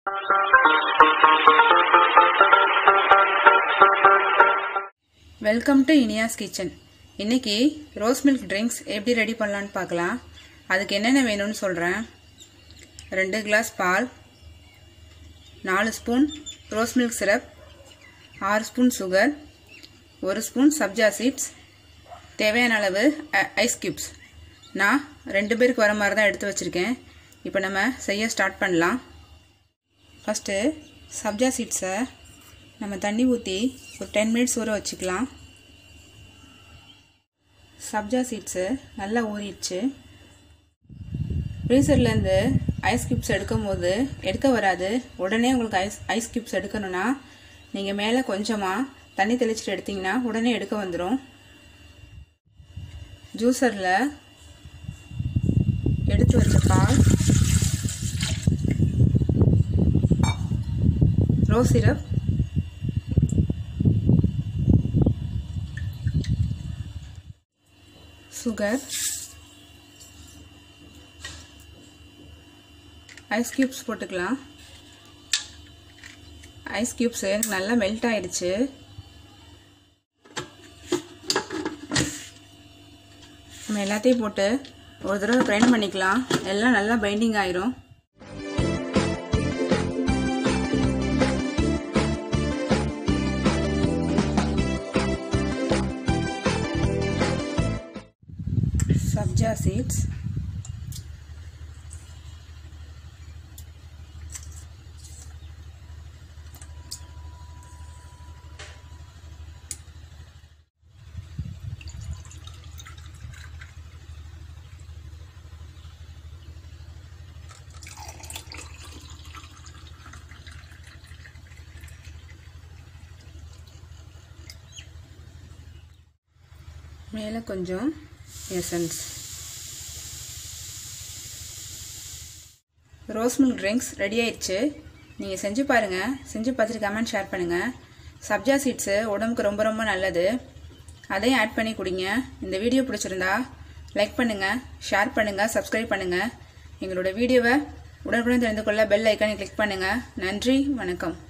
welcome to Iniya's kitchen இன்னைக்கு rose milk drinks எப்படி ready பண்ணலான்னு பார்க்கலாம் அதுக்கு என்னென்ன வேணும்னு சொல்கிறேன் ரெண்டு கிளாஸ் பால் நாலு ஸ்பூன் ரோஸ் மில்க் சிரப் ஆறு ஸ்பூன் சுகர் ஒரு ஸ்பூன் சப்ஜா சீட்ஸ் தேவையான அளவு ஐ- ஐஸ் கியூப்ஸ் நான் ரெண்டு பேருக்கு வர மாதிரி தான் எடுத்து வச்சுருக்கேன் இப்போ நம்ம செய்ய ஸ்டார்ட் பண்ணலாம் ஃபஸ்ட்டு சப்ஜா சீட்ஸை நம்ம தண்ணி ஊற்றி ஒரு டென் மினிட்ஸ் ஊற வச்சுக்கலாம் சப்ஜா சீட்ஸு நல்லா ஊறிடுச்சு ஃப்ரீசர்லேருந்து ஐஸ் கியூப்ஸ் எடுக்கும் போது எடுக்க வராது உடனே உங்களுக்கு ஐஸ் ஐஸ் கியூப்ஸ் எடுக்கணும்னா நீங்கள் மேலே கொஞ்சமாக தண்ணி தெளிச்சிட்டு எடுத்தீங்கன்னா உடனே எடுக்க வந்துடும் ஜூஸரில் எடுத்து வச்ச பால் rose syrup sugar ice cubes போட்டுக்கலாம் ஐஸ் கியூப்ஸ் எனக்கு நல்லா மெல்ட் ஆயிடுச்சு நம்ம எல்லாத்தையும் போட்டு ஒரு தடவை கிரைண்ட் பண்ணிக்கலாம் எல்லாம் நல்லா பைண்டிங் ஆயிரும் சப்ஜா சீட்ஸ் மேலே கொஞ்சம் essence rose milk drinks ready ஆயிடுச்சு நீங்கள் செஞ்சு பாருங்கள் செஞ்சு பார்த்துட்டு கமெண்ட் ஷேர் பண்ணுங்கள் சப்ஜா சீட்ஸு உடம்புக்கு ரொம்ப ரொம்ப நல்லது அதையும் ஆட் பண்ணி குடிங்க இந்த வீடியோ பிடிச்சிருந்தா லைக் பண்ணுங்கள் ஷேர் பண்ணுங்கள் சப்ஸ்கிரைப் பண்ணுங்கள் எங்களோட வீடியோவை உடனுக்குடன் தெரிந்து கொள்ள பெல் ஐக்கானை கிளிக் பண்ணுங்கள் நன்றி வணக்கம்